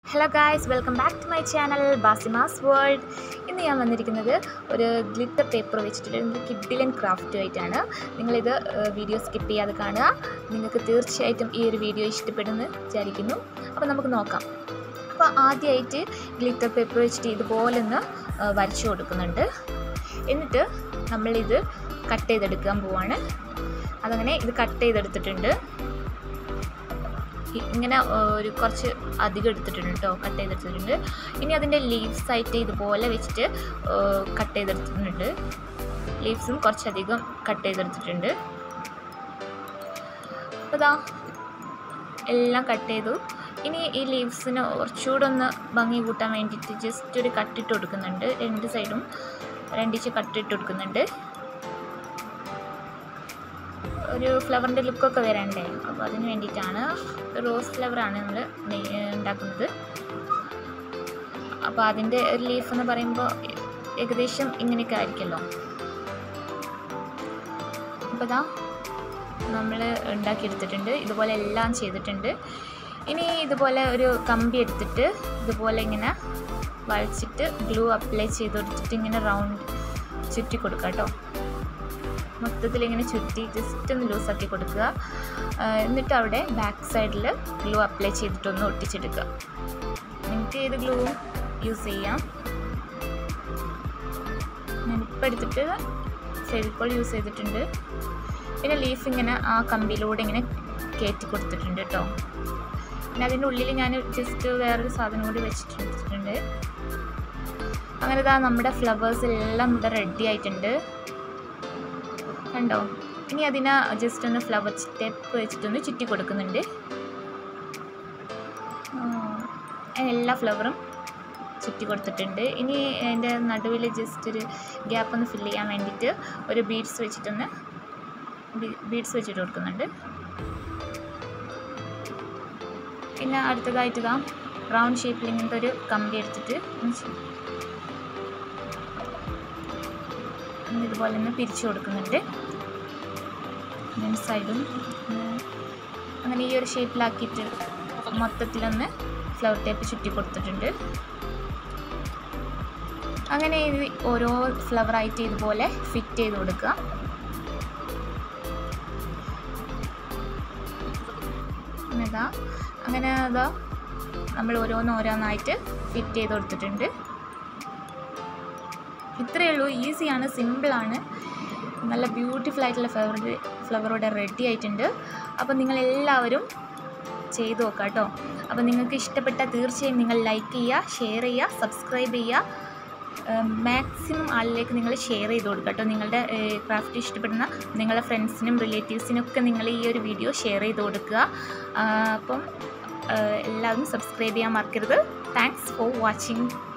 hello guys welcome back to my channel Basima's world ഇന്ന് ഞാൻ വന്നിരിക്കുന്നത് ഒരു ഗ്ലിറ്റർ പേപ്പർ വെച്ചിട്ടുള്ള ഒരു കിഡിലൻ ക്രാഫ്റ്റ് ആയിട്ടാണ് നിങ്ങളിത് വീഡിയോ സ്കിപ്പ് ചെയ്യാതെ കാണുക നിങ്ങൾക്ക് തീർച്ചയായിട്ടും ഈ ഒരു വീഡിയോ ഇഷ്ടപ്പെടുമെന്ന് വിചാരിക്കുന്നു അപ്പോൾ നമുക്ക് നോക്കാം അപ്പോൾ ആദ്യമായിട്ട് ഗ്ലിറ്റർ പേപ്പർ വെച്ചിട്ട് ഇതുപോലെ ഒന്ന് ആ, വരച്ചു കൊടുക്കുന്നുണ്ട് എന്നിട്ട് നമ്മളിത് കട്ട് ചെയ്തെടുക്കാൻ പോവാണ് അതങ്ങനെ ഇത് കട്ട് ചെയ്തെടുത്തിട്ടുണ്ട് ഇ- ഇങ്ങനെ ആ, ഒരു കുറച്ച് അധികം എടുത്തിട്ടുണ്ട് കേട്ടോ കട്ട് ചെയ്തെടുത്തിട്ടുണ്ട് ഇനി അതിൻ്റെ ലീവ്സ് ആയിട്ട് ഇതുപോലെ വെച്ചിട്ട് കട്ട് ചെയ്തെടുത്തിട്ടുണ്ട് ലീവ്സും കുറച്ചധികം കട്ട് ചെയ്തെടുത്തിട്ടുണ്ട് അപ്പോൾ ഇതാ എല്ലാം കട്ട് ചെയ്തു ഇനി ഈ ലീവ്സിന് കുറച്ചുകൂടെ ഒന്ന് ഭംഗി കൂട്ടാൻ വേണ്ടിയിട്ട് ജസ്റ്റ് ഒരു കട്ടിട്ട് കൊടുക്കുന്നുണ്ട് രണ്ട് സൈഡും രണ്ടിച്ച് കട്ടിട്ട് കൊടുക്കുന്നുണ്ട് ഒരു ഫ്ലവറിൻ്റെ ലുക്കൊക്കെ വരണ്ടേ അപ്പോൾ അതിന് വേണ്ടിയിട്ടാണ് റോസ് ഫ്ലവറാണ് നമ്മൾ ഉണ്ടാക്കുന്നത് അപ്പോൾ അതിൻ്റെ ഒരു ലീഫ് എന്ന് പറയുമ്പോൾ ഏകദേശം ഇങ്ങനെയൊക്കെ ആയിരിക്കുമല്ലോ അപ്പോൾ ഇതാ നമ്മൾ ഉണ്ടാക്കിയെടുത്തിട്ടുണ്ട് ഇതുപോലെ എല്ലാം ചെയ്തിട്ടുണ്ട് ഇനി ഇതുപോലെ ഒരു കമ്പി എടുത്തിട്ട് ഇതുപോലെ ഇങ്ങനെ വരച്ചിട്ട് ഗ്ലൂ അപ്ലൈ ചെയ്ത് കൊടുത്തിട്ട് ഇങ്ങനെ റൗണ്ട് ചുറ്റി കൊടുക്കുക കേട്ടോ മൊത്തത്തിൽ ഇങ്ങനെ ചുറ്റി ജസ്റ്റ് ഒന്ന് ലൂസാക്കി കൊടുക്കുക ആ, എന്നിട്ട് അവിടെ ബാക്ക് സൈഡിൽ ഗ്ലൂ അപ്ലൈ ചെയ്തിട്ടൊന്ന് ഒട്ടിച്ചെടുക്കുക നിങ്ങൾക്ക് ഏത് ഗ്ലൂവും യൂസ് ചെയ്യാം ഞാനിപ്പോൾ എടുത്തിട്ട് ഫെവിക്കോൾ യൂസ് ചെയ്തിട്ടുണ്ട് പിന്നെ ലീഫ് ഇങ്ങനെ ആ കമ്പിയിലൂടെ ഇങ്ങനെ കയറ്റി കൊടുത്തിട്ടുണ്ട് കേട്ടോ പിന്നെ അതിൻ്റെ ഉള്ളിൽ ഞാൻ ജസ്റ്റ് വേറൊരു സാധനം കൂടി വെച്ചിട്ടുണ്ട് അങ്ങനെ ഇതാ നമ്മുടെ ഫ്ലവേഴ്സ് എല്ലാം ഇവിടെ റെഡി ആയിട്ടുണ്ട് കണ്ടോ ഇനി അതിനെ ജസ്റ്റ് ഒന്ന് ഫ്ലവർ സ്റ്റെപ്പ് വെച്ചിട്ടൊന്ന് ചുറ്റി കൊടുക്കുന്നുണ്ട് ആ, എല്ലാ ഫ്ലവറും ചുറ്റി കൊടുത്തിട്ടുണ്ട് ഇനി അതിൻ്റെ നടുവിൽ ജസ്റ്റ് ഒരു ഗ്യാപ്പ് ഒന്ന് ഫില്ല് ചെയ്യാൻ വേണ്ടിയിട്ട് ഒരു ബീഡ്സ് വെച്ചിട്ടൊന്ന് ബീഡ്സ് വെച്ചിട്ട് കൊടുക്കുന്നുണ്ട് പിന്നെ അടുത്തതായിട്ട് ഇതാ റൗണ്ട് ഷേപ്പിൽ ഇങ്ങനത്തെ ഒരു കമ്പി എടുത്തിട്ട് ഒന്ന് ചു- ഒന്ന് ഇതുപോലെ ഒന്ന് പിരിച്ചു കൊടുക്കുന്നുണ്ട് രണ്ട് സൈഡും ഉം, അങ്ങനെ ഈ ഒരു ഷേപ്പിലാക്കിയിട്ട് മൊത്തത്തിലൊന്ന് ഫ്ലവർ ടേപ്പ് ചുറ്റി കൊടുത്തിട്ടുണ്ട് അങ്ങനെ ഇത് ഓരോ ഫ്ലവറായിട്ട് ഇതുപോലെ ഫിറ്റ് ചെയ്ത് കൊടുക്കുക ഇതാ അങ്ങനെ അതാ നമ്മൾ ഓരോന്ന് ഓരോന്നായിട്ട് ഫിറ്റ് ചെയ്ത് കൊടുത്തിട്ടുണ്ട് ഇത്രയേ ഉള്ളൂ ഈസിയാണ് സിമ്പിളാണ് നല്ല ബ്യൂട്ടിഫുൾ ആയിട്ടുള്ള ഫ്ലവർ ഫ്ലവറോടെ റെഡി ആയിട്ടുണ്ട് അപ്പോൾ നിങ്ങളെല്ലാവരും ചെയ്തു നോക്കാം കേട്ടോ അപ്പോൾ നിങ്ങൾക്ക് ഇഷ്ടപ്പെട്ട തീർച്ചയായും നിങ്ങൾ ലൈക്ക് ചെയ്യുക ഷെയർ ചെയ്യുക സബ്സ്ക്രൈബ് ചെയ്യുക മാക്സിമം ആളിലേക്ക് നിങ്ങൾ ഷെയർ ചെയ്ത് കൊടുക്കുക കേട്ടോ നിങ്ങളുടെ ക്രാഫ്റ്റ് ഇഷ്ടപ്പെടുന്ന നിങ്ങളുടെ ഫ്രണ്ട്സിനും റിലേറ്റീവ്സിനും ഒക്കെ നിങ്ങൾ ഈ ഒരു വീഡിയോ ഷെയർ ചെയ്ത് കൊടുക്കുക ആ, അപ്പം ആ, എല്ലാവരും സബ്സ്ക്രൈബ് ചെയ്യാൻ മറക്കരുത് താങ്ക്സ് ഫോർ വാച്ചിങ്